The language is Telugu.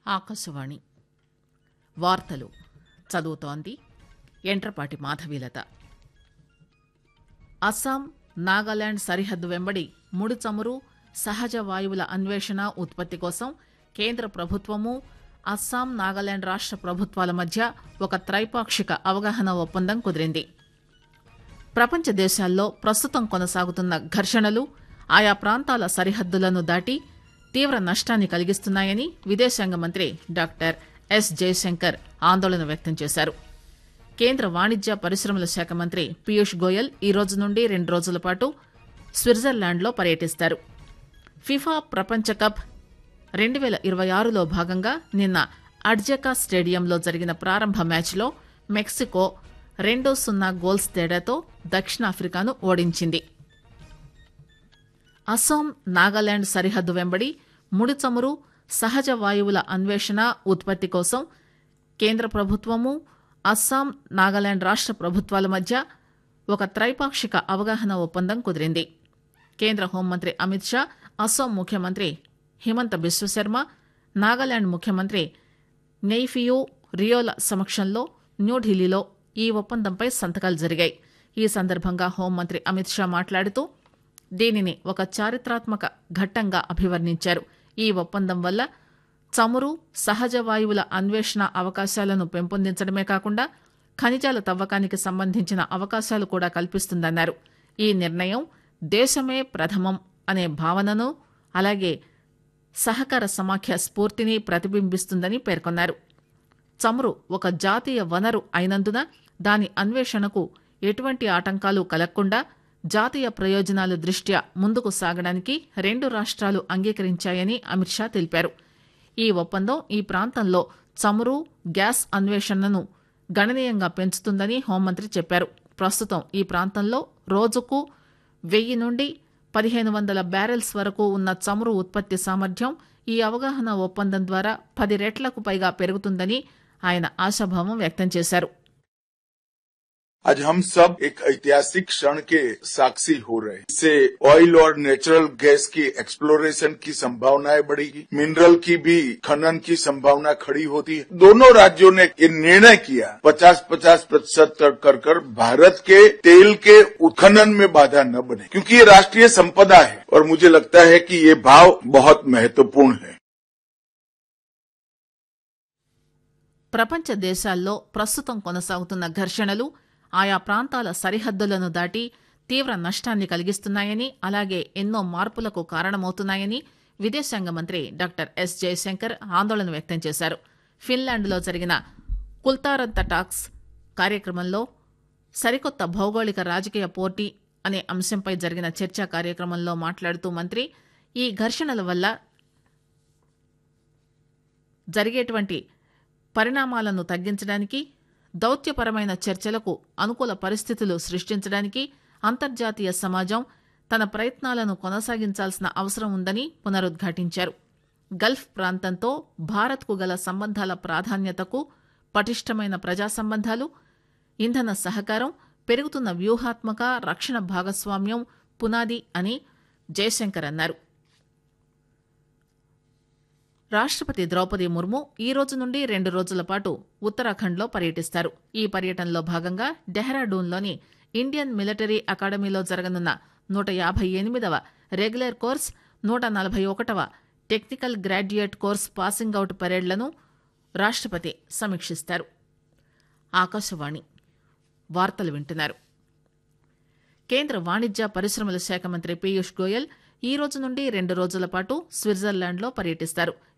ఆకాశవాణి వార్తలు చదువుతోంది ఎంట్రపాటి మాధవీలత అస్సాం నాగాలాండ్ సరిహద్దు వెంబడి ముడి చమురు సహజ వాయువుల అన్వేషణ ఉత్పత్తి కోసం కేంద్ర ప్రభుత్వము అస్సాం నాగాలాండ్ రాష్ట ప్రభుత్వాల మధ్య ఒక త్రైపాక్షిక అవగాహన ఒప్పందం కుదిరింది ప్రపంచ దేశాల్లో ప్రస్తుతం కొనసాగుతున్న ఘర్షణలు ఆయా ప్రాంతాల సరిహద్దులను దాటి తీవ్ర నష్టాన్ని కలిగిస్తున్నాయని విదేశాంగ మంత్రి డాక్టర్ ఎస్ జయశంకర్ ఆందోళన వ్యక్తం చేశారు కేంద్ర వాణిజ్య పరిశ్రమల శాఖ మంత్రి పీయూష్ గోయల్ ఈ రోజు నుండి రెండు రోజుల పాటు స్విట్జర్లాండ్లో పర్యటిస్తారు ఫిఫా ప్రపంచ కప్ రెండు పేల ఇరవై ఆరులో భాగంగా నిన్న అడ్జకా స్టేడియంలో జరిగిన ప్రారంభ మ్యాచ్లో మెక్సికో రెండు సున్నా గోల్స్ తేడాతో దక్షిణాఫ్రికాను ఓడించింది అస్సాం నాగాలాండ్ సరిహద్దు వెంబడి ముడి చమురు సహజ వాయువుల అన్వేషణ ఉత్పత్తి కోసం కేంద్ర ప్రభుత్వము అస్సాం నాగాలాండ్ రాష్ట ప్రభుత్వాల మధ్య ఒక త్రైపాక్షిక అవగాహన ఒప్పందం కుదిరింది కేంద్ర హోంమంత్రి అమిత్ షా అస్సాం ముఖ్యమంత్రి హిమంత బిశ్వశర్మ నాగాలాండ్ ముఖ్యమంత్రి నెయ్ఫియూ రియోల సమక్షంలో న్యూఢిల్లీలో ఈ ఒప్పందంపై సంతకాలు జరిగాయి ఈ సందర్భంగా హోంమంత్రి అమిత్ షా మాట్లాడుతూ దీనిని ఒక చారిత్రాత్మక ఘట్టంగా అభివర్ణించారు ఈ ఒప్పందం వల్ల చమురు సహజ వాయువుల అన్వేషణ అవకాశాలను పెంపొందించడమే కాకుండా ఖనిజాల తవ్వకానికి సంబంధించిన అవకాశాలు కూడా కల్పిస్తుందన్నారు ఈ నిర్ణయం దేశమే ప్రథమం అనే భావనను అలాగే సహకార సమాఖ్య స్ఫూర్తిని ప్రతిబింబిస్తుందని పేర్కొన్నారు చమురు ఒక జాతీయ వనరు అయినందున దాని అన్వేషణకు ఎటువంటి ఆటంకాలు కలగకుండా జాతీయ ప్రయోజనాల దృష్ట్యా ముందుకు సాగడానికి రెండు రాష్ట్రాలు అంగీకరించాయని అమిత్ షా తెలిపారు ఈ ఒప్పందం ఈ ప్రాంతంలో చమురు గ్యాస్ అన్వేషణను గణనీయంగా పెంచుతుందని హోంమంత్రి చెప్పారు ప్రస్తుతం ఈ ప్రాంతంలో రోజుకు వెయ్యి నుండి పదిహేను వందల బ్యారెల్స్ వరకు ఉన్న చమురు ఉత్పత్తి సామర్థ్యం ఈ అవగాహన ఒప్పందం ద్వారా పది రెట్లకు పైగా పెరుగుతుందని ఆయన ఆశాభావం వ్యక్తం చేశారు आज हम सब एक ऐतिहासिक क्षण के साक्षी हो रहे हैं इससे ऑयल और नेचुरल गैस की एक्सप्लोरेशन की संभावनाएं बढ़ेगी मिनरल की भी खनन की संभावना खड़ी होती है दोनों राज्यों ने ये निर्णय किया 50-50 प्रतिशत कर कर कर भारत के तेल के उत्खनन में बाधा न बने क्योंकि ये राष्ट्रीय संपदा है और मुझे लगता है कि ये भाव बहुत महत्वपूर्ण है ప్రపంచ దేశాల్లో ప్రస్తుతం కొనసాగుతున్న ఘర్షణలు ఆయా ప్రాంతాల సరిహద్దులను దాటి తీవ్ర నష్టాన్ని కలిగిస్తున్నాయని అలాగే ఎన్నో మార్పులకు కారణమవుతున్నాయని విదేశాంగ మంత్రి డాక్టర్ ఎస్ జయశంకర్ ఆందోళన వ్యక్తం చేశారు ఫిన్లాండ్లో జరిగిన కుల్తారంత టాక్స్ కార్యక్రమంలో సరికొత్త భౌగోళిక రాజకీయ పోటీ అనే అంశంపై జరిగిన చర్చా కార్యక్రమంలో మాట్లాడుతూ మంత్రి ఈ ఘర్షణల వల్ల జరిగేటువంటి పరిణామాలను తగ్గించడానికి దౌత్యపరమైన చర్చలకు అనుకూల పరిస్థితులు సృష్టించడానికి అంతర్జాతీయ సమాజం తన ప్రయత్నాలను కొనసాగించాల్సిన అవసరం ఉందని పునరుద్ఘాటించారు గల్ఫ్ ప్రాంతంతో భారత్కు గల సంబంధాల ప్రాధాన్యతకు పటిష్టమైన ప్రజా సంబంధాలు ఇంధన సహకారం పెరుగుతున్న వ్యూహాత్మక రక్షణ భాగస్వామ్యం పునాది అని జయశంకర్ అన్నారు రాష్టపతి ద్రౌపది ముర్ము ఈ రోజు నుండి రెండు రోజుల పాటు ఉత్తరాఖండ్లో పర్యటిస్తారు ఈ పర్యటనలో భాగంగా డెహ్రాడూన్లోని ఇండియన్ మిలిటరీ అకాడమీలో జరగనున్న నూట యాభై ఎనిమిదవ రెగ్యులర్ కోర్స్ నూట నలభై ఒకటవ technical graduate course passing out పరేడ్లను రాష్టపతి సమీక్షిస్తారు ఆకాశవాణి వార్తలు వింటున్నారు కేంద్ర వాణిజ్య పరిశ్రమల శాఖ మంత్రి పీయూష్ గోయల్ ఈ రోజు నుండి రెండు రోజుల పాటు స్విట్జర్లాండ్లో పర్యటిస్తారు